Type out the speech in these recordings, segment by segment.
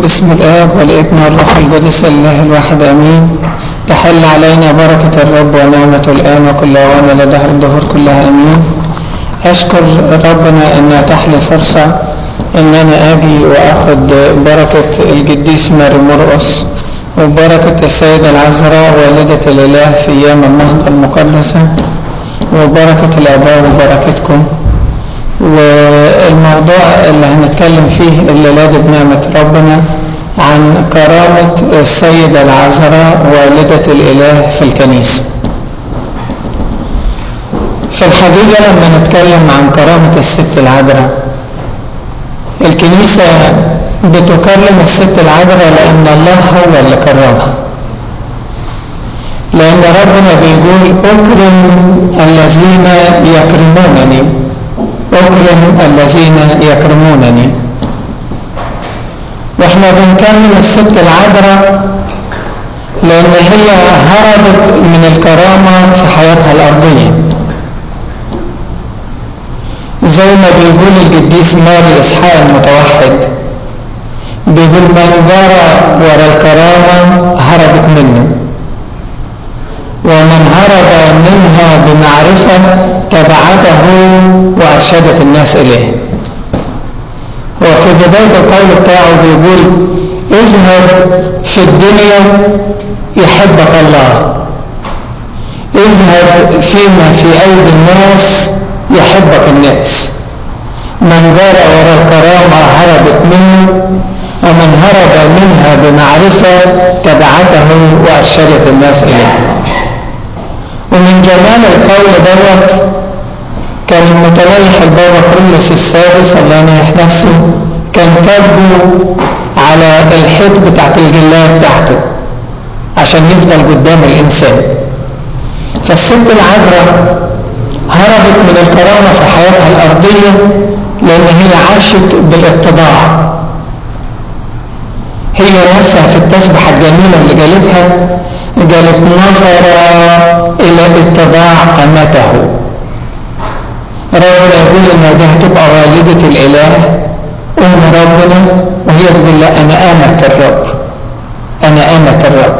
بسم الآب والابن والروح القدس الله الواحد أمين تحل علينا بركة الرب ونعمة الآن وكل أوان لدهر الدهور كلها أمين أشكر ربنا أن أتاح لي فرصة أن أنا أجي وأخذ بركة القديس ماري مرقس وبركة السيدة العذراء والدة الإله في أيام النهضة المقدسة وبركة الآباء وبركتكم والموضوع اللي هنتكلم فيه الليلة بنعمة ربنا عن كرامة السيدة العذراء والدة الإله في الكنيسة في الحقيقة لما نتكلم عن كرامة الست العذراء الكنيسة بتكرم الست العذراء لأن الله هو اللي كرمها لأن ربنا بيقول أكرم الذين يكرمونني أكرم الذين يكرمونني واحنا بنكرم الست العذراء لأن هي هربت من الكرامة في حياتها الأرضية زي ما بيقول القديس ماري إسحاق المتوحد بيقول من جرى ورا الكرامة هربت منه ومن هرب منها بمعرفة تبعته وأرشدت الناس إليه وفي بداية القول بتاعه بيقول اذهب في الدنيا يحبك الله اذهب فيما في أيدي الناس يحبك الناس من جرى وراء الكرامة هربت منه ومن هرب منها بمعرفة تبعته وأرشدت الناس إليه ومن جمال القول دوت كان المتليح البابا كرولس السادس الله ينيح نفسه كان كاتبه على الحيط بتاعت الجلاية بتاعته عشان يفضل قدام الإنسان فالست العذراء هربت من الكرامة في حياتها الأرضية لأن هي عاشت بالاتباع هي نفسها في التسبحة الجميلة اللي قالتها قالت نظر إلى اتباع أمته ربنا يقول إن دي هتبقى والدة الإله أم ربنا وهي تقول لا أنا آمة الرب أنا آمة الرب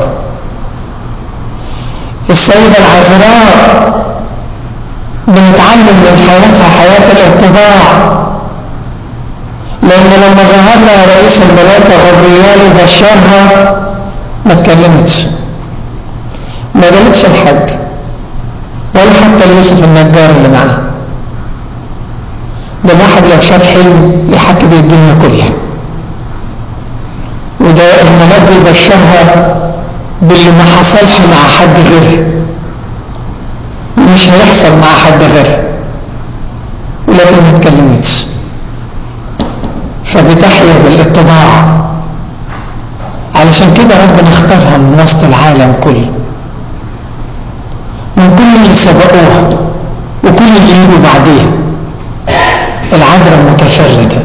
السيدة العذراء بنتعلم من حياتها حياة الاتباع لأن لما ظهر لها رئيس الملائكة غبريال وبشرها ما اتكلمتش ما قالتش لحد ولا حتى ليوسف النجار اللي معاه ده الواحد لو شاف حلم يحكي بيه الدنيا كلها وده الملاك بيبشرها باللي ما حصلش مع حد غيرها مش هيحصل مع حد غيرها ولكن ما اتكلمتش فبتحيا بالاتباع علشان كده ربنا اختارها من وسط العالم كله من كل اللي سبقوها وكل اللي يجوا بعديها العذراء متفردة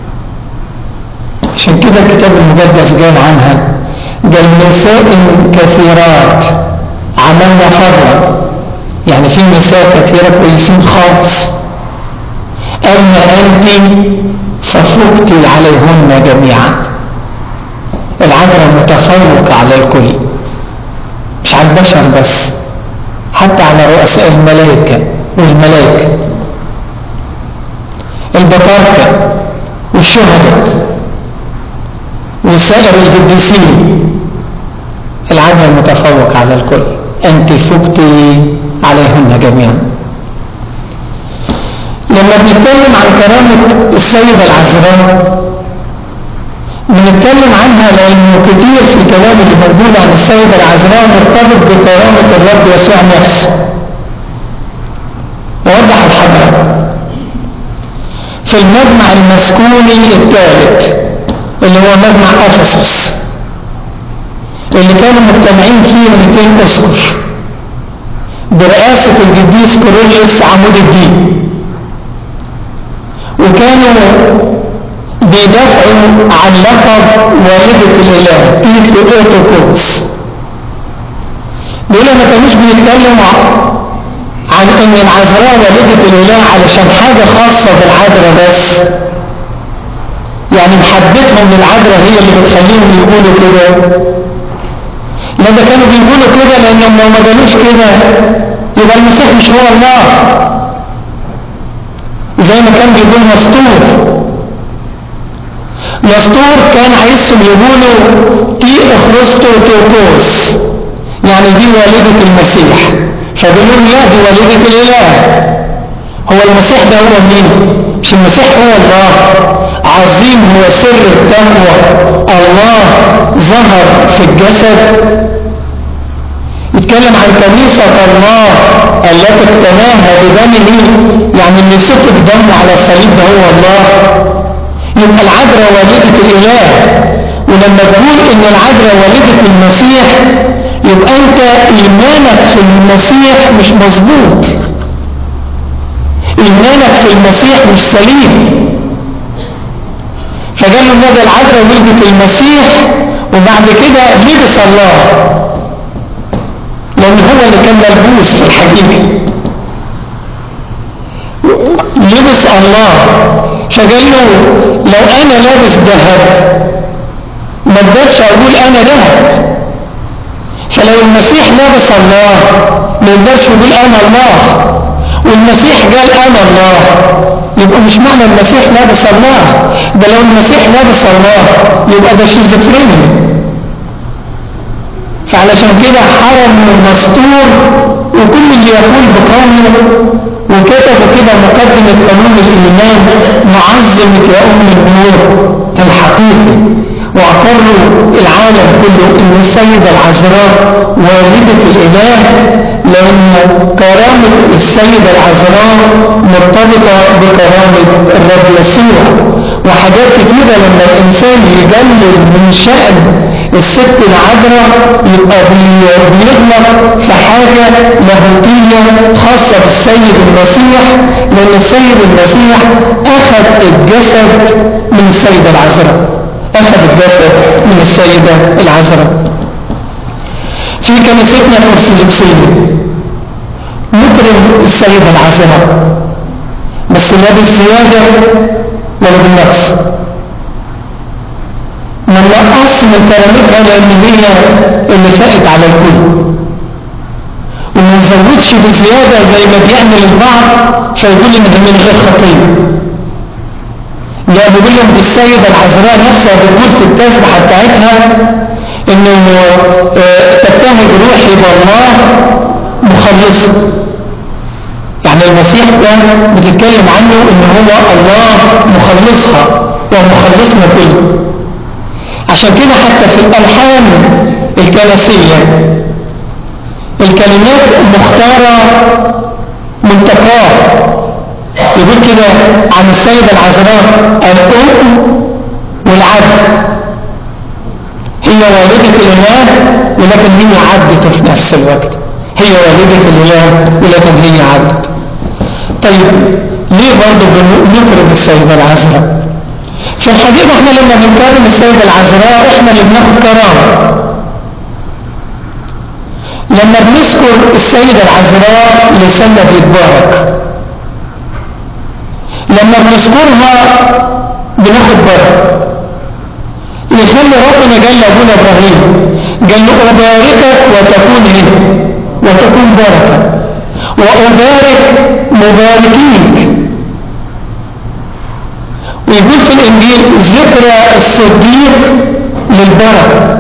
عشان كده الكتاب المقدس قال عنها قال نساء كثيرات عملنا فضلا يعني في نساء كثيرة كويسين خالص أما أنت ففقت عليهن جميعا العذراء متفوق على الكل مش على البشر بس حتى على رؤساء الملائكة والملائكة البطاركة والشهداء وسائر القديسين العدل متفوق على الكل أنت فقت عليهن جميعا لما بنتكلم عن كرامة السيدة العذراء بنتكلم عنها لأنه كتير في الكلام اللي موجود عن السيدة العذراء مرتبط بكرامة الرب يسوع نفسه ووضح الحضرة في المجمع المسكوني الثالث اللي هو مجمع أفسس اللي كانوا مجتمعين فيه 200 أسقف برئاسة القديس كوروليوس عمود الدين وكانوا بيدافعوا عن لقب والدة الإله تيثي أوتوكوس بيقولوا ما كانوش بيتكلموا عن ان العذراء والدة الاله علشان حاجة خاصة بالعذراء بس يعني محبتهم للعذراء هي اللي بتخليهم يقولوا كده لما كانوا بيقولوا كده لانهم لو ما قالوش كده يبقى المسيح مش هو الله زي ما كان بيقول مسطور مسطور كان عايزهم يقولوا تي اخرستو توكوس يعني دي والدة المسيح فبيقولوا لا دي والدة الاله هو المسيح ده هو مين مش المسيح هو الله عظيم هو سر التقوى الله ظهر في الجسد يتكلم عن كنيسة الله التي اقتناها بدمه يعني اللي سفك دمه على الصليب ده هو الله يبقى العذراء والدة الإله ولما تقول إن العذراء والدة المسيح يبقى أنت إيمانك في المسيح مش مظبوط إيمانك في المسيح مش سليم فقال له النبي العذراء ولدت المسيح وبعد كده لبس الله لأن هو اللي كان ملبوس في الحقيقة لبس الله فقال له لو أنا لابس ذهب ما اقدرش أقول أنا ذهب فلو المسيح لابس الله ما يقدرش يقول أنا الله والمسيح قال أنا الله يبقى مش معنى المسيح لابس الله ده لو المسيح لابس الله يبقى ده شيزوفرينيا فعلشان كده حرم مستور وكل اللي يقول بقوله وكتبوا كده مقدمة قانون الإيمان معظمة يا أم النور الحقيقي واعتروا العالم كله ان السيدة العذراء والدة الاله لان كرامة السيدة العذراء مرتبطة بكرامة الرب يسوع وحاجات كتيرة لما الانسان يجلل من شأن الست العذراء يبقى بيغلط في حاجة لاهوتية خاصة بالسيد المسيح لان السيد المسيح اخذ الجسد من السيدة العذراء أخذ الجسد من السيدة العذراء في كنيستنا الأرثوذكسية نكرم السيدة العذراء بس لا بالزيادة ولا بالنقص ما نقص من كرامتها لأن هي اللي فائت على الكل وما نزودش بزيادة زي ما بيعمل البعض فيقول إنها من غير خطيه لا بيقول لهم دي السيدة العذراء نفسها بتقول في التسبحة بتاعتها انه اه تبتهج روحي بالله مخلصا يعني المسيح ده بتتكلم عنه ان هو الله مخلصها ومخلصنا كله عشان كده حتى في الالحان الكنسية الكلمات مختارة منتقاه يقول كده عن السيدة العذراء الأم والعبد هي والدة الإله ولكن هي عبدته في نفس الوقت هي والدة الإله ولكن هي عبدته طيب ليه برضه بنكرم السيدة العذراء في الحقيقة احنا لما بنكرم السيدة العذراء احنا اللي بناخد كرامة لما بنذكر السيدة العذراء لسنة بيتبارك لما بنذكرها بناخد بركه يخلي ربنا جل ابونا ابراهيم قال له اباركك وتكون ايه وتكون بركه وابارك مباركيك ويقول في الانجيل ذكرى الصديق للبركه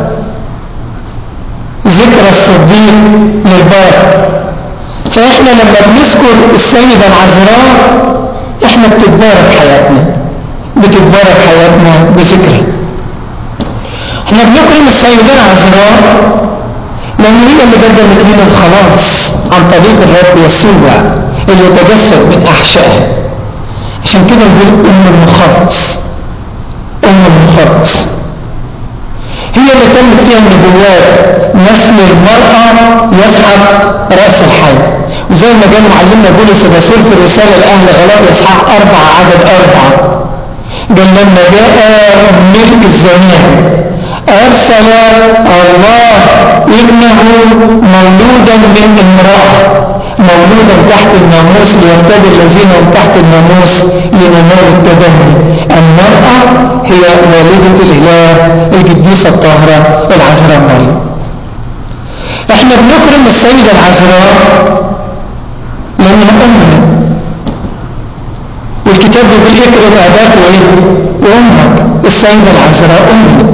ذكرى الصديق للبركه فاحنا لما بنذكر السيده العذراء احنا بتتبارك حياتنا بتتبارك حياتنا بذكرها احنا بنكرم السيدة العذراء لان هي اللي قدمت لنا الخلاص عن طريق الرب يسوع اللي تجسد من احشائها عشان كده نقول ام المخلص ام المخلص هي اللي تمت فيها النبوات نسل المرأة يسحب رأس الحي وزي ما قال معلمنا بولس الرسول في الرسالة لأهل غلاطيا إصحاح أربعة عدد أربعة قال لما جاء ملك الزمان أرسل الله ابنه مولودا من امرأة مولودا تحت الناموس ليفتدي الذين هم تحت الناموس لننال التبني المرأة هي والدة الإله القديسة الطاهرة العذراء مريم احنا بنكرم السيدة العذراء لأنها أمنا والكتاب بيقول اكرم أباك وإيه وأمك السيدة العذراء أمنا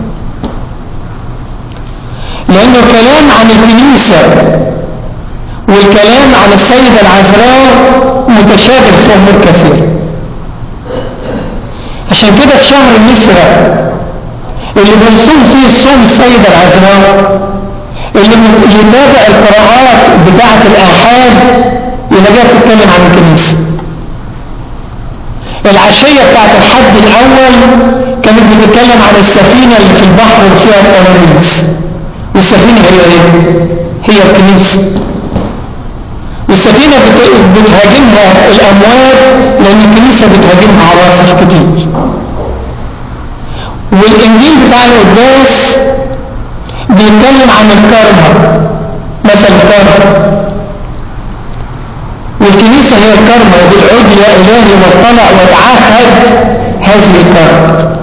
لأنه الكلام عن الكنيسة والكلام عن السيدة العذراء متشابه في أمور كثيرة عشان كده في شهر النسرة اللي بنصوم فيه الصوم السيدة العذراء اللي يتابع القراءات بتاعة الآحاد يلاقيها بتتكلم عن الكنيسة العشية بتاعة الحد الأول كانت بتتكلم عن السفينة اللي في البحر اللي فيها الأنانيس والسفينة هي ايه؟ هي الكنيسة والسفينة بتهاجمها الأموال لأن الكنيسة بتهاجمها عواصف كتير والإنجيل بتاع القداس بيتكلم عن الكرمة مثل الكرمة والكنيسة هي الكرمة وبالعود يا إلهي واطلع وتعهد هذه الكرمة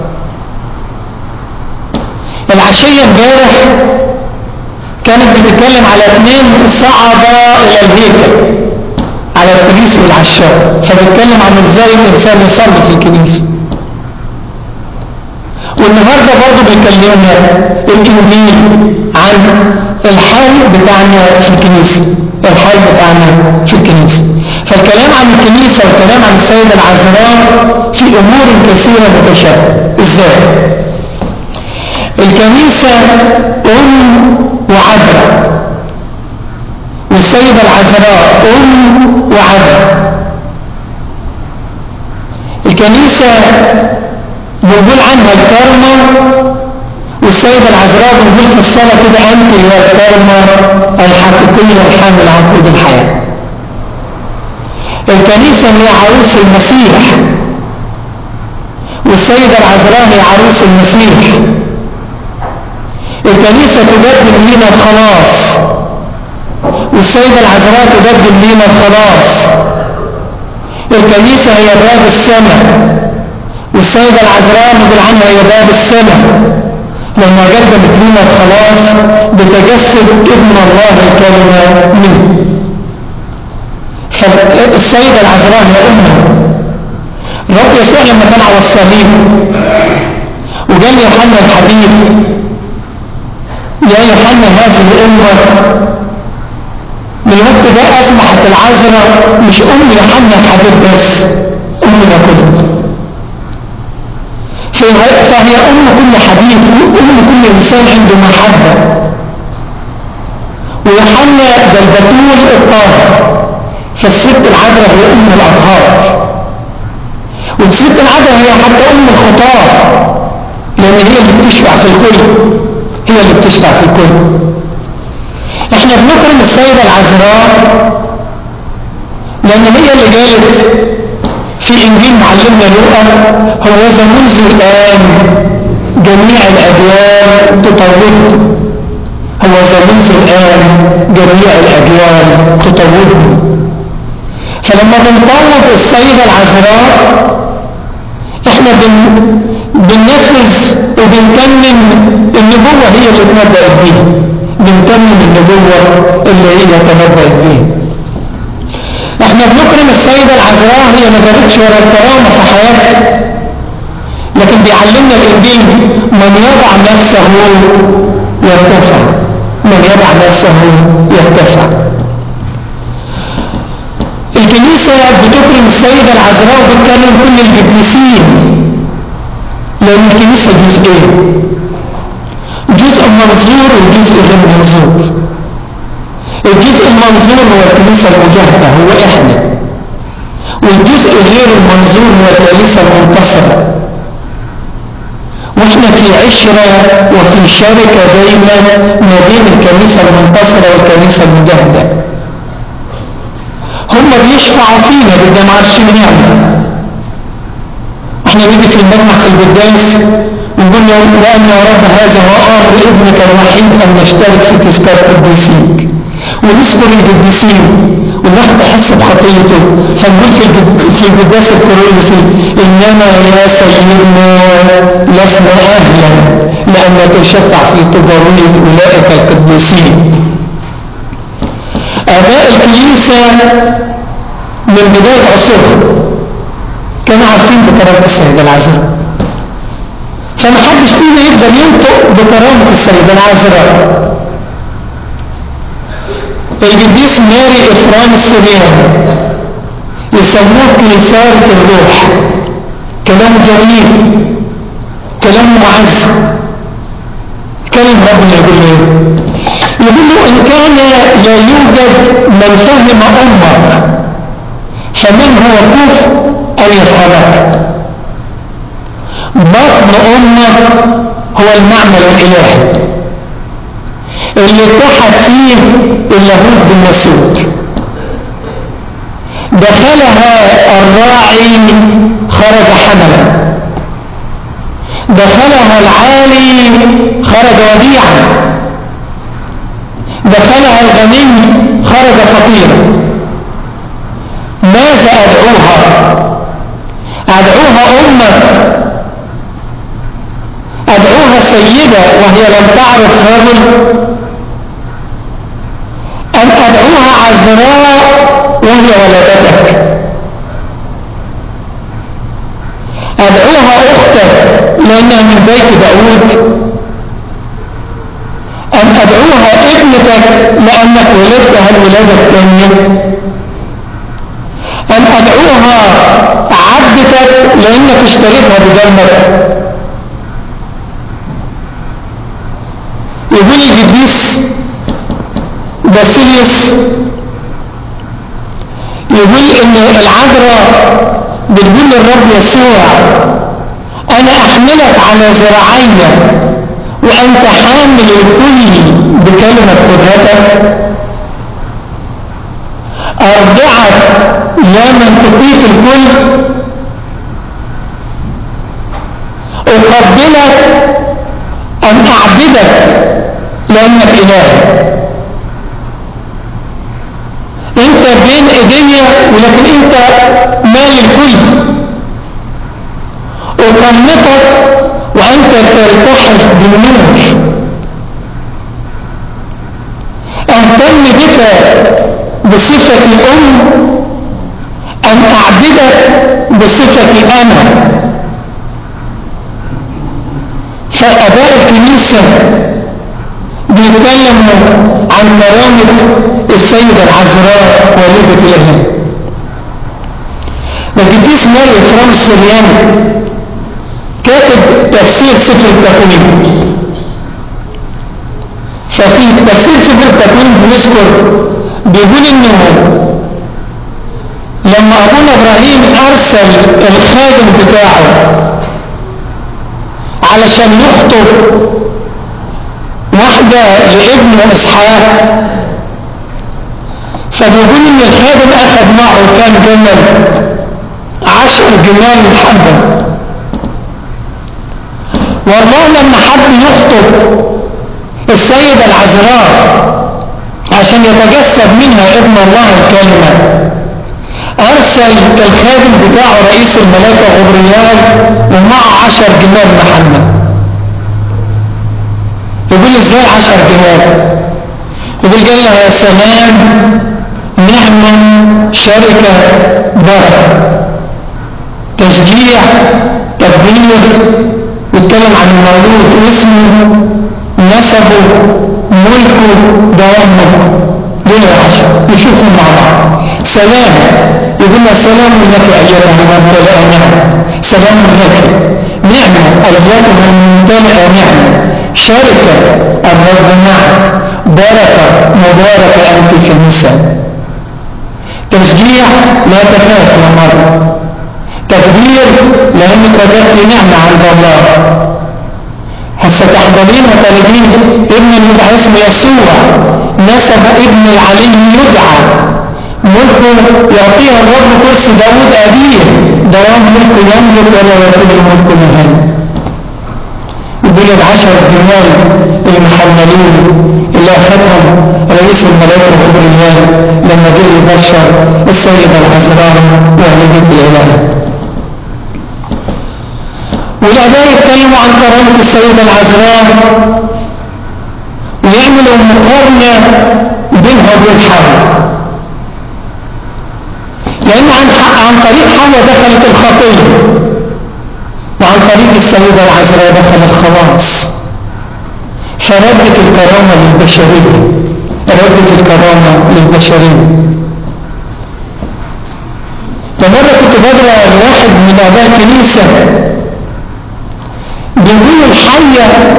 العشية امبارح كانت بتتكلم على اثنين صعد الى الهيكل على الفريس والعشاء فبتكلم عن ازاي الانسان يصلي في الكنيسه والنهارده برضه بيكلمنا الانجيل عن الحال بتاعنا في الكنيسه الحال بتاعنا في الكنيسه فالكلام عن الكنيسه والكلام عن السيده العذراء في امور كثيره متشابهه ازاي الكنيسه ام وعذراء والسيدة العذراء أم وعذراء الكنيسة بنقول عنها الكرمة والسيدة العذراء بنقول في الصلاة كده أنت يا الكرمة الحقيقية الحامل عقود الحياة الكنيسة هي عروس المسيح والسيدة العذراء هي عروس المسيح الكنيسة تقدم لنا الخلاص والسيدة العذراء تقدم لنا الخلاص الكنيسة هي باب السماء والسيدة العذراء نقول عنها هي باب السماء لما قدمت لنا الخلاص بتجسد ابن الله الكلمة منه فالسيدة العذراء هي أمه الرب يسوع لما كان على الصليب وقال يوحنا الحبيب يا يوحنا هذه الأمة من الوقت ده أصبحت العذراء مش أم يوحنا الحبيب بس أمنا كلنا فهي أم كل حبيب أم كل إنسان عنده محبة ويوحنا ده البتول الطاهر فالست العذراء هي أم الأطهار والست العذراء هي حتى أم الخطاة لأن هي اللي بتشفع في الكل هي اللي بتشفع في الكل احنا بنكرم السيدة العذراء لان هي اللي قالت في انجيل معلمنا لوقا هو ذا منذ الان جميع الاديان تطوبني هو ذا منذ الان جميع الاديان تطوبني فلما بنطوب السيدة العذراء احنا بن بننفذ وبنكمل النبوة هي اللي تنبأت بيها بنكمل النبوة اللي هي تنبأت بيها احنا بنكرم السيدة العذراء هي ما جابتش ورا الكرامة في حياتها لكن بيعلمنا الانجيل من يضع نفسه يرتفع من يضع نفسه يرتفع الكنيسة بتكرم السيدة العذراء وبتكرم كل القديسين لأن الكنيسة جزئين جزء منظور وجزء غير منظور الجزء المنظور هو الكنيسة المجاهدة هو احنا والجزء غير المنظور هو الكنيسة المنتصرة واحنا في عشرة وفي شركة دايما ما بين الكنيسة المنتصرة والكنيسة المجاهدة هم بيشفعوا فينا بدنا معرفين نعمل احنا نيجي في المجمع في القداس ونقول له لأن يا رب هذا هو أمر ابنك الوحيد أن نشترك في تذكار قديسيك ونذكر القديسين والواحد يحس بخطيته فنقول في في القداس الكورنثي انما يا سيدنا لسنا اهلا لان نتشفع في طبويه اولئك القديسين اباء الكنيسه من بدايه عصرهم كانوا عارفين بكرامه السيده العذراء فما حدش فينا يقدر ينطق بكرامه السيده العذراء القديس ماري إفران السرياني يسموه كيسارة الروح كلام جميل كلام معز كلام ربنا يقول له يقول له إن كان لا يوجد من فهم أمك فمن هو كف أن يفهمك بطن أمك هو المعمل الإلهي اللي اتحد فيه اللاهوت بالناسوت دخلها الراعي خرج حملا دخلها العالي خرج وديعا دخلها الغني خرج فقيرا ماذا ادعوها ادعوها امك ادعوها سيدة وهي لم تعرف رجل عذراء وهي ولدتك أدعوها أختك لأنها من بيت داود أم أدعوها ابنتك لأنك ولدتها الولادة الثانية أم أدعوها عبدتك لأنك اشتريتها بدمك يقول القديس باسيليوس يقول ان العذراء بتقول للرب يسوع انا احملك على ذراعي وانت حامل الكل بكلمة قدرتك ارضعك يا من تطيق الكل اقبلك ان اعبدك لانك اله انت بين ايديا ولكن انت مال الكل اقنطك وانت تلتحف بالنور اهتم بك بصفة الام ان اعبدك بصفة انا فاباء الكنيسة بيتكلموا عن كرامة السيدة العذراء والدة الإله القديس ماري إفرام السرياني كاتب تفسير سفر التكوين ففي تفسير سفر التكوين بنذكر بيقول انه لما ابونا ابراهيم ارسل الخادم بتاعه علشان يخطب واحدة لابن اسحاق فبيقول ان الخادم اخذ معه كان جمل عشر جمال محبة والله لما حب يخطب السيدة العذراء عشان يتجسد منها ابن الله الكلمة ارسل الخادم بتاعه رئيس الملائكة غبريال ومعه عشر جمال محمد يقول ازاي عشر جمال يقول قال لها يا سلام نعمة شركة بركة تشجيع تبليغ يتكلم عن المولود اسمه نسبه ملكه دوام ملكه دول العشر نشوفهم مع بعض سلام يقول لها سلام لك ايتها الممتلئه نعمه سلام لك نعمه ايتها الممتلئه نعمه شركه الرب معك بركه مباركه انت في النساء تشجيع لا تخاف يا مرة تقدير لأنك وجدت نعمة عند الله ستحضرين وتلدين ابن يدعى اسمه يسوع نسب ابن العلي يدعى ملكه يعطيه الرب كرسي داود أبيه دوام ملكه يملك ولا يطيب ملكه مهم يقول العشر جمال المحملين اللي أخذهم رئيس الملائكة جبريل لما جه يبشر السيدة العذراء والدة الإله والآباء يتكلموا عن كرامة السيدة العذراء ويعملوا مقارنة بينها وبين حواء لأن عن, عن طريق حواء دخلت الخطية وعن طريق السيدة العذراء دخل الخلاص فردت الكرامة للبشرية ردت الكرامة للبشرية فمرة كنت بدرى لواحد من أباء كنيسة بيقول الحية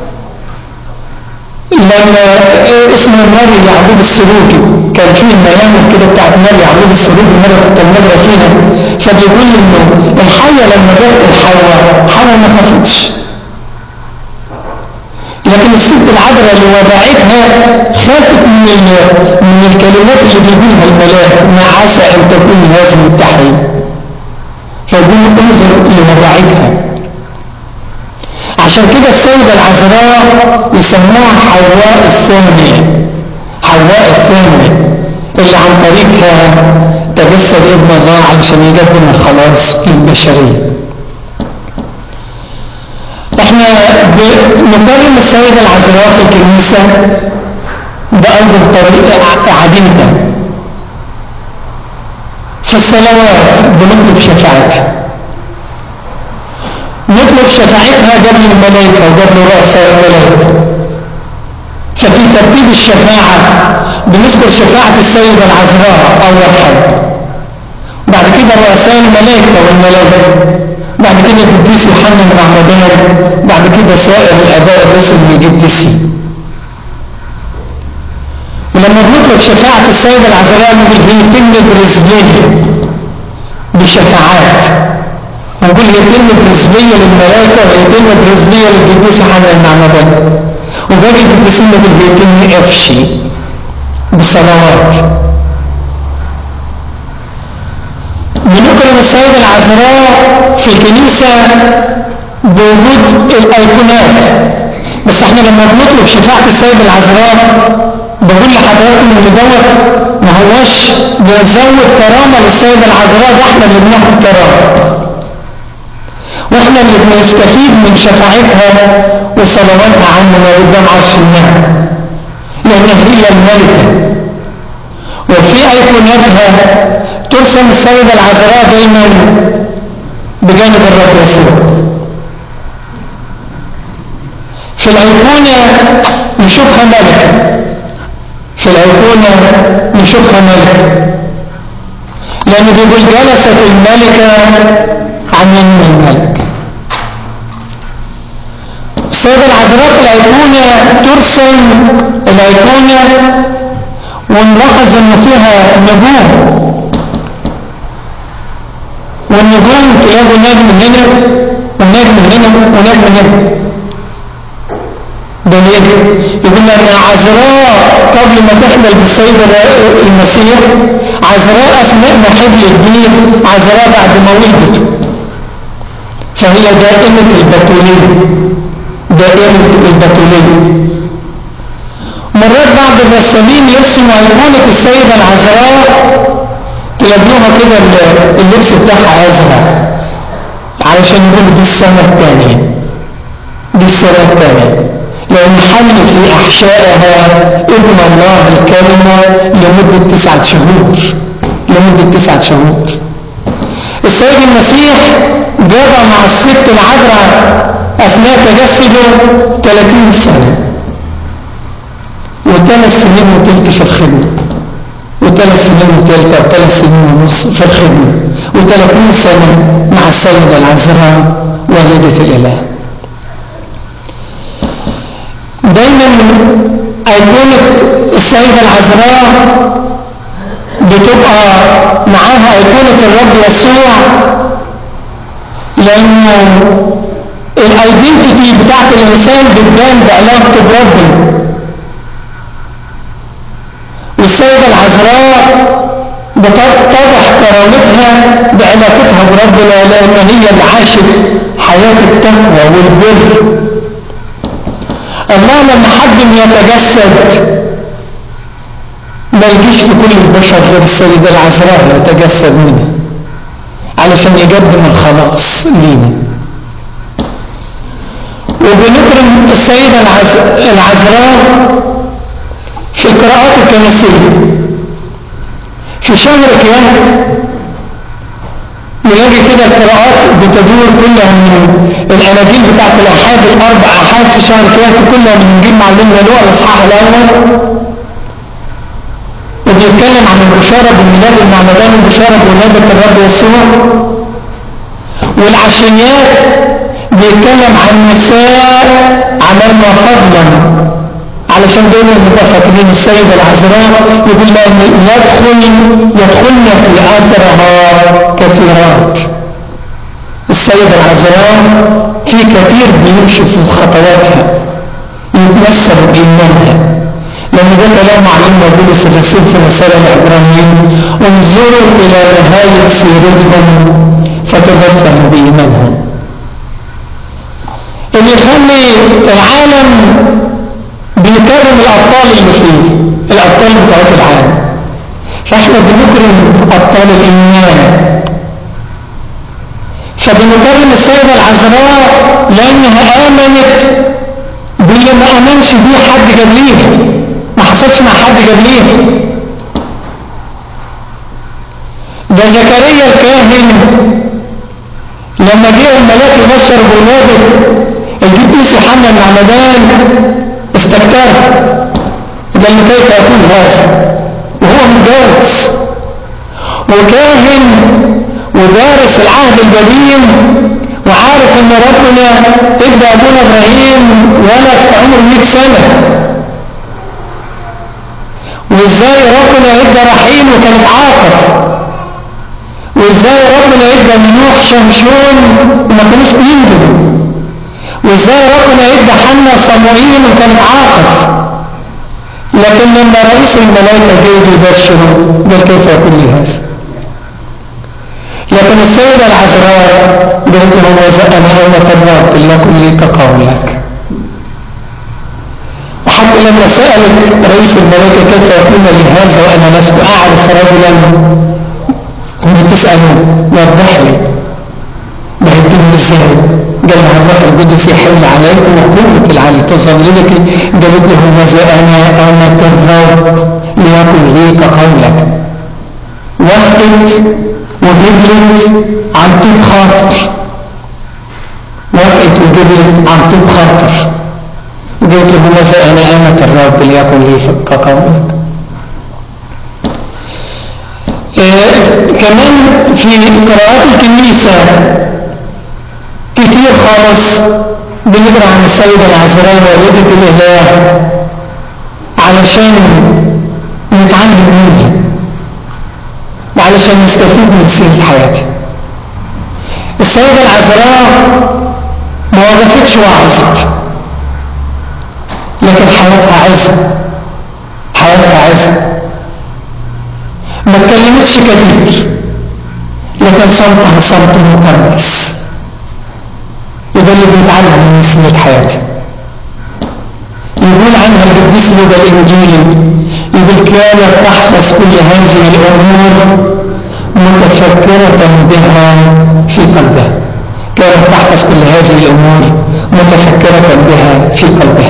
لما اسمه ماري يعقوب السلوكي كان فيه الميامن كده بتاعت ماري يعقوب السلوكي مرة كنت المجرى فيها فبيقول انه الحية لما جت الحواء حواء ما خافتش لكن الست العذراء اللي وضعتها خافت من من الكلمات اللي بيقولها الملاك ما عسى ان تكون هذه التحريم فيقول انظر لوضعتها عشان كده السيدة العذراء يسموها حواء الثانية حواء الثانية اللي عن طريقها تجسد ابن الله علشان يقدم الخلاص للبشرية احنا بنكرم السيدة العذراء في الكنيسة بأوجه طريقة عديدة في الصلوات بنطلب شفاعتها نطلب شفاعتها قبل الملائكة وقبل رؤساء الملائكة ففي ترتيب الشفاعة بنذكر شفاعة السيدة العذراء أول حاجة بعد كده رؤساء الملائكة والملائكة بعد كده القديس يوحنا المعمدان بعد كده سائر الآباء الرسل القديسين ولما بنطلب شفاعة السيدة العذراء نقول هي تم برزبية بشفاعات نقول هي تم برزبية للملائكة وهي تم برزبية للقديس يوحنا المعمدان وباقي القديسين نقول هي تم افشي بصلوات بنكرم السيدة العذراء في الكنيسة بوجود الايقونات بس احنا لما بنطلب شفاعة السيدة العذراء بقول لحضراتكم ان دوت ما هوش بيزود كرامة للسيدة العذراء ده احنا اللي بناخد كرامة واحنا اللي بنستفيد من شفاعتها وصلواتها عننا قدام عرش النعم لان هي الملكة وفي ايقوناتها ترسم السيدة العذراء دايما بجانب الرب يسوع في الأيقونة نشوفها ملكة في الأيقونة نشوفها ملكة لأن بيقول جلست الملكة عن يمين الملك السيدة العذراء في الأيقونة ترسم الأيقونة ونلاحظ ان فيها نجوم والنجوم تلاقوا نجم هنا ونجم هنا ونجم هنا دليل يقول لنا عذراء قبل ما تحمل بالسيد المسيح عذراء اثناء ما حبلت بيه عذراء بعد ما ولدته فهي دائمة البتولية دائمة البتولية مرات بعض الرسامين يرسموا ايقونة السيدة العذراء تلاقوها كده اللبس بتاعها ازرق علشان يقولوا دي السنة الثانية دي السنة الثانية لأن حل في أحشائها ابن الله الكلمة لمدة تسعة شهور لمدة تسعة شهور السيد المسيح جاب مع الست العذراء أثناء تجسده 30 سنة وثلاث سنين وتلت في الخدمة وثلاث سنين وتلت أو ثلاث سنين ونص في الخدمة وثلاثين سنة مع السيدة العذراء والدة الإله دايما أيقونة السيدة العذراء بتبقى معاها أيقونة الرب يسوع لأنه الايدنتيتي بتاعت الإنسان بتبان بعلاقته بربنا والسيدة العذراء بتتضح كرامتها بعلاقتها بربنا لأن هي اللي عاشت حياة التقوى والبر الله لما حب ان يتجسد ما يجيش في كل البشر غير السيدة العذراء يتجسد منها علشان يقدم الخلاص لينا وبنكرم السيدة العذراء في القراءات الكنسية في شهر كيان نلاقي كده القراءات بتدور كلها من الاناجيل بتاعت الاحاد الاربع احاد في شهر كيان كلها من انجيل معلمنا لوقا الاصحاح الاول وبيتكلم عن البشاره بميلاد المعمدان البشاره بولاده الرب يسوع والعشيات بيتكلم عن نساء عملنا فضلا علشان دايما نبقى فاكرين السيدة العذراء يقول لأن يدخل يدخلن في أثرها كثيرات السيدة العذراء في كثير بيمشي في خطواتها يتمثل بإيمانها لأن ده كلام معلمنا بولس الرسول في رسالة العبرانيين انظروا إلى نهاية سيرتهم فتبثروا بإيمانهم اللي يخلي العالم بنكرم الأبطال اللي فيه الأبطال بتوعات العالم فاحنا بنكرم أبطال الإيمان فبنكرم السيدة العذراء لأنها آمنت باللي ما آمنش بيه حد قبليها ما حصلش مع حد قبليها ده زكريا الكاهن لما جه الملاك يبشر بولادة القديس يوحنا المعمدان استكتر قال له كيف يكون هذا وهو متجوز وكاهن ودارس العهد القديم وعارف ان ربنا ادى ابونا ابراهيم ولد في عمر 100 سنه وازاي ربنا ادى رحيل وكانت عاقر وازاي ربنا ادى نوح شمشون وما كانوش بينجبوا وازاي ربنا ادى حنا صموئيل وكانت عاقر لكن لما رئيس الملائكه جه يبشره قال كيف يكون لي هذا لكن السيدة العذراء قالت له أنا أمة الرب لكن لي كقولك وحتى لما سألت رئيس الملائكة كيف يكون لي هذا وأنا لست أعرف رجلا كنت تسأله وضح لي بهديه ازاي قال لها الروح القدس يحل عليكم وقوة العلي تظللك قالت له ماذا أنا أمة الرب ليكن لي كقولك وافقت وجبلت عن طيب خاطر وافقت وجبلت عن طيب خاطر قلت له ماذا أنا أمة الرب ليكن لي كقولك إيه كمان في قراءات الكنيسة كتير خالص بنقرا عن السيدة العذراء والدة الإله علشان نتعلم منها وعلشان نستفيد من سيرة حياتها السيدة العذراء ما وقفتش وعظت لكن حياتها عزة حياتها عزة ما اتكلمتش كتير لكن صمتها صمت مقدس وده اللي بيتعلم من سنة حياته يقول عنها القديس لودا الانجيلي يقول كانت تحفظ كل هذه الامور متفكرة بها في قلبها كانت تحفظ كل هذه الامور متفكرة بها في قلبها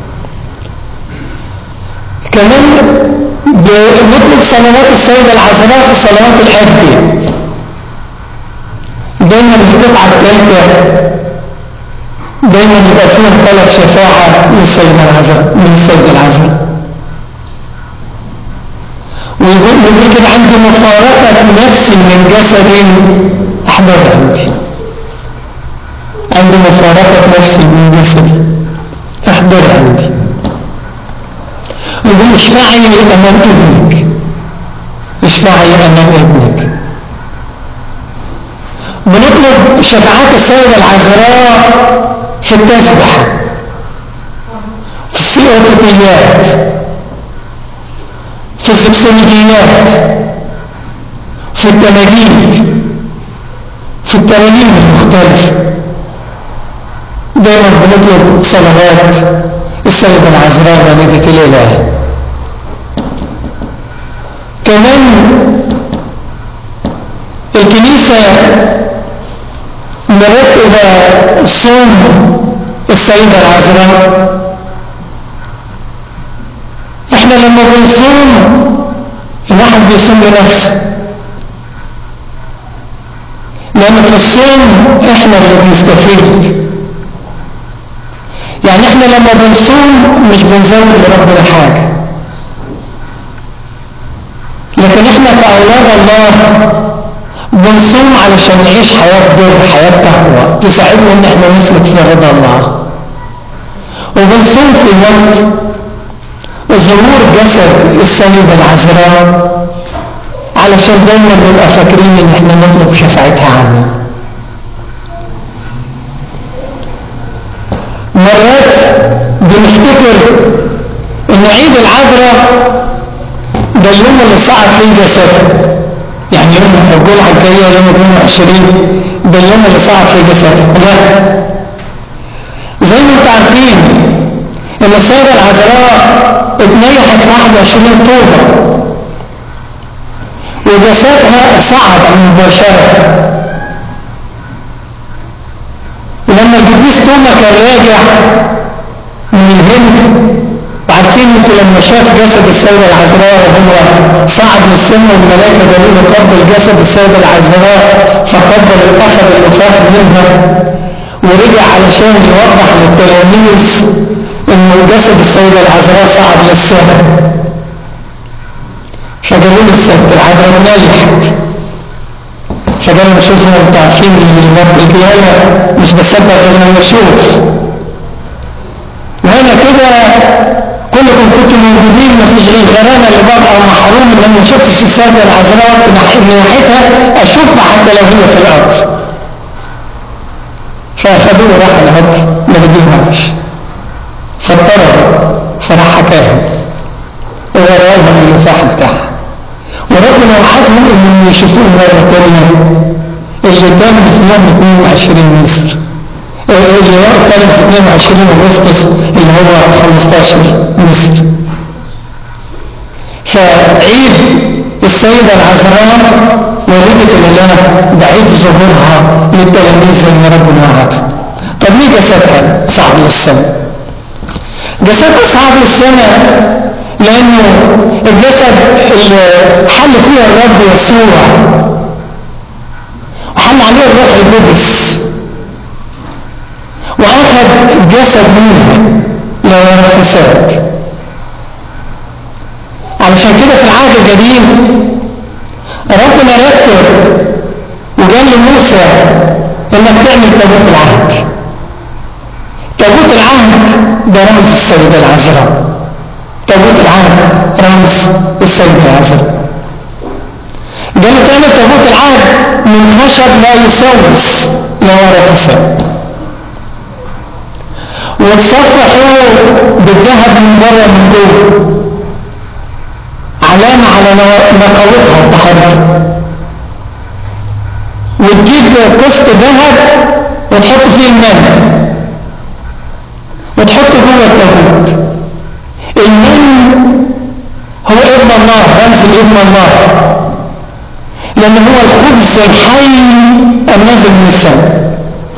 كمان بنطلب صلوات السيدة العذراء في صلوات الأجبية دايما القطعة الثالثة دايما يبقى فيها طلب شفاعة للسيدة العذراء من السيدة العذراء ويقول يقول كده عندي مفارقة نفسي من جسدي أحباب عندي عندي مفارقة نفسي من جسدي أحضر عندي يقول اشفعي أمام ابنك اشفعي أمام ابنك بنطلب شفاعات السيدة العذراء في التسبح في السيئوتيات في السكسولوجيات في التماجيد في الترانيم المختلفة دايما بنطلب صلوات السيدة العذراء والدة الإله كمان الكنيسة مرتبة صوم السيدة العذراء احنا لما بنصوم الواحد بيصوم لنفسه لان في الصوم احنا اللي بنستفيد يعني احنا لما بنصوم مش بنزود لربنا حاجة لكن احنا كأولاد الله بنصوم علشان نعيش حياة بر حياة تقوى تساعدنا ان احنا نسلك في رضا الله وبنصوم في وقت ظهور جسد السيدة العذراء علشان دايما نبقى فاكرين ان احنا نطلب شفاعتها عنا مرات بنفتكر ان عيد العذراء ده اليوم اللي صعد فيه جسدها يعني يوم الجمعة الجاية يوم 22 ده اليوم اللي صعد فيه جسدها لا زي ما انتم عارفين ان السيدة العذراء اتنيحت في 21 طوبة وجسدها صعد مباشرة ولما القديس توما كان راجع من الهند وعارفين انتوا لما شاف جسد السيدة العذراء وهو صعد من السماء والملائكة قالوا له قبل جسد السيدة العذراء فقبل اخذ الوفاة منها ورجع علشان يوضح للتلاميذ ان جسد السيدة العذراء صعد للسماء فقالوا له الست العذراء نايحت فقالوا شوفوا انتوا عارفين ان القيامة مش بسبب غير لما نشوف وهنا كده كلكم كنتم موجودين ما فيش غير غرامة اللي ببقى محروم ان ما شفتش السيدة العذراء ناحيتها اشوفها حتى لو هي في الارض فاخذوه راح الهدر ما لقيهاش فاضطروا فراح حكاهم ووراهم الوفاح بتاعها وربنا وعدهم انهم يشوفوه مرة تانية اللي تم في يوم 22 مصر اللي تم في 22 اغسطس اللي هو 15 مصر فعيد السيدة العذراء والدة الإله بعيد ظهورها للتلاميذ زي ما ربنا وعدهم طب ليه جسدها صعب للسماء جسدها صعب للسماء لأنه الجسد اللي حل فيها الرب يسوع وحل عليه الروح القدس وأخذ جسد منها لا يرى فساد علشان كده في العهد القديم ربنا رتب وقال لموسى انك تعمل تابوت العهد تابوت العهد ده رمز السيدة العذراء تابوت العهد رمز السيدة العذراء قال له تعمل تابوت العهد من خشب لا يسوس لا يرى فساد وتصفحه بالذهب من بره من جوه علامة على نقاوتها وطهارتها وتجيب قسط ذهب وتحط فيه المن وتحط جوه التابوت المن هو ابن الله رمز ابن الله لان هو الخبز الحي النازل من السماء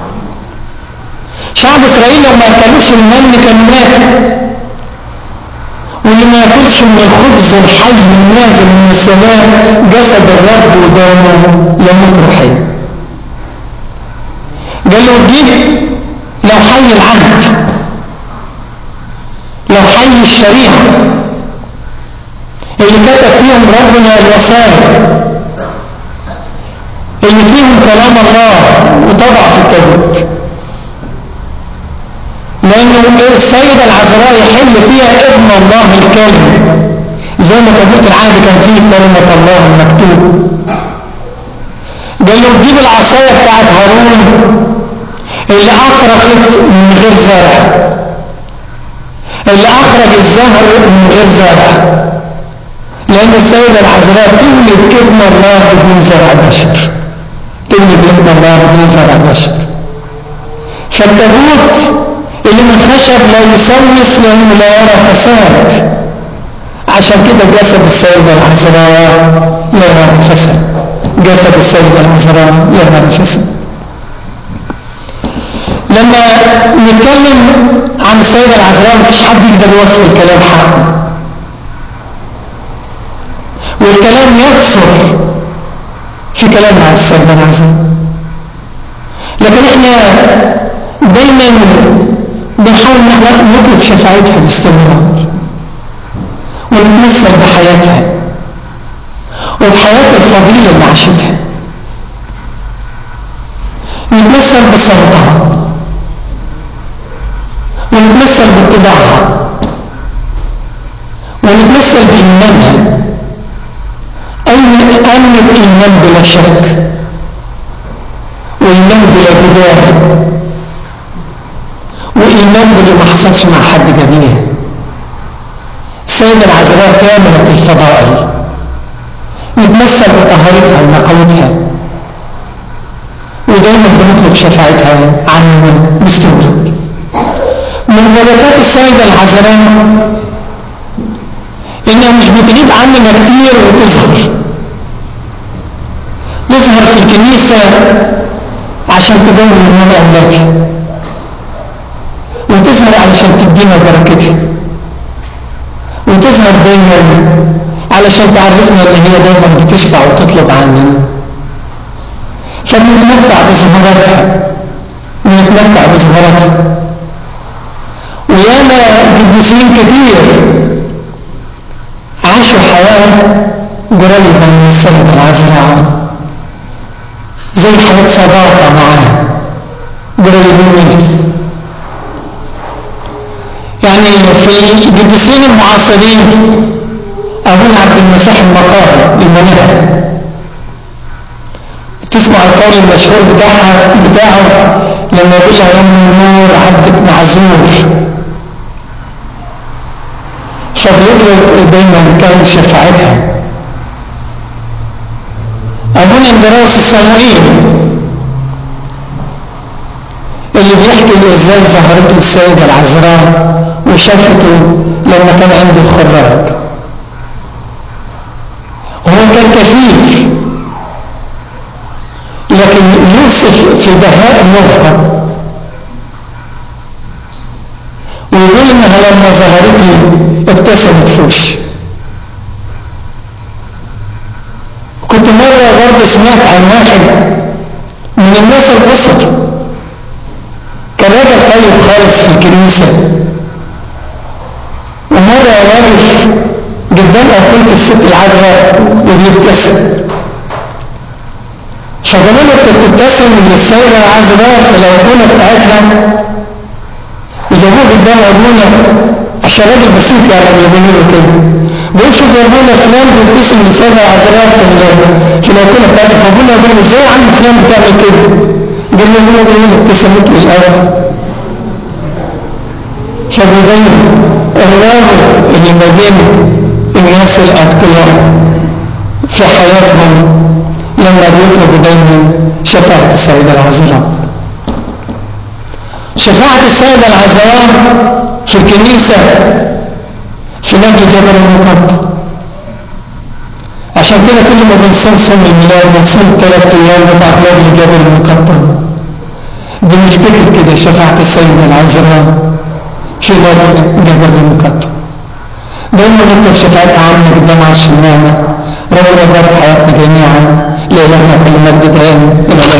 شعب اسرائيل لو ما اكلوش المن كان مات واللي ما ياكلش من الخبز الحي النازل من السماء جسد الرب ودمه يموت روحيا قال له تجيب لو حي العهد لو حي الشريعة اللي كتب فيهم ربنا الوصايا اللي فيهم كلام الله وطبع في التابوت لأنه السيدة العذراء يحل فيها ابن الله الكلمة زي ما تابوت العهد كان فيه كلمة الله المكتوب قال له تجيب العصاية بتاعت هارون اللي أخرجت من غير زرع اللي أخرج الزهر من غير زرع لأن السيدة العذراء تولد ابن الله بدون زرع بشر تولد ابن الله بدون زرع بشر فالتابوت اللي من خشب الواحد لا يسوس لأنه لا يرى فساد عشان كده جسد السيدة العذراء لا يرى فساد جسد السيدة العذراء لا يرى فساد لما نتكلم عن السيدة العذراء مفيش حد يقدر يوصل الكلام حقه والكلام يكثر في كلامنا عن السيدة العذراء لكن احنا دايما بنحاول ان احنا نطلب شفاعتها باستمرار ونتمثل بحياتها وبحياة الفضيلة اللي عاشتها نتمثل بصوتها ونتمثل باتباعها ونتمثل بإيمانها أي أمن إيمان بلا شك وإيمان بلا جدال وإيمان باللي ما حصلش مع حد جميع السيدة العذراء كاملة الفضائل نتمثل بطهارتها ونقاوتها ودايما بنطلب شفاعتها عننا باستمرار من بركات السيدة العذراء انها مش بتغيب عننا كتير وتظهر تظهر في الكنيسة عشان تدور من أولادها وتظهر علشان تدينا بركتها وتظهر دايما علشان تعرفنا ان هي دايما بتشفع وتطلب عننا فبنتمتع بظهوراتها بنتمتع بظهوراتها وياما قديسين كتير عاشوا حياة قريبة من السيدة العذراء زي حياة صداقة معاها قريبين منها يعني في القديسين المعاصرين أبونا عبد المسيح المقاري المنهى تسمع القول المشهور بتاعها بتاعه لما يقول لها يا النور عبدك معذور فبيطلب دايما كان شفاعتها أبونا اندراس الصموئيل اللي بيحكي له ازاي ظهرته السيدة العذراء وشافته لما كان عنده الخراج هو كان كفيف لكن يوصف في بهاء نورها ويقول انها لما ظهرت لي ابتسمت في وشي كنت مرة برضه سمعت عن واحد من الناس البسطة كان راجل طيب خالص في الكنيسة ومرة واقف قدام أكلت الست العذراء وبيبتسم فقالوا له انت بتبتسم للسيدة العذراء في الأيقونة بتاعتها وجابوه قدام أبونا عشان راجل بسيط يعني بيقولوا له كده بيقول شوف يا ابونا فلان بيبتسم لسيدة العذراء في في الأيقونة بتاعتها فابونا يقول له ازاي عم فلان بتعمل كده؟ قال له ابونا بيقول له ابتسمت لي الأول فبيبين الرابط اللي ما بين الناس الأتقياء في حياتهم لما بيطلبوا دايما شفاعة السيدة العذراء شفاعة السيدة العذراء في الكنيسة في نجل جبل المقطع عشان كده كل ما بنصوم صوم الميلاد بنصوم ثلاث ايام بعد نجل جبل المقطع بنفتكر كده شفاعة السيدة العذراء في نجل جبل المقطع دايما نكتب شفاعتها عامة قدام عرش النعمة ربنا يبارك حياتنا جميعا لإلهنا كل مجد دائم إلى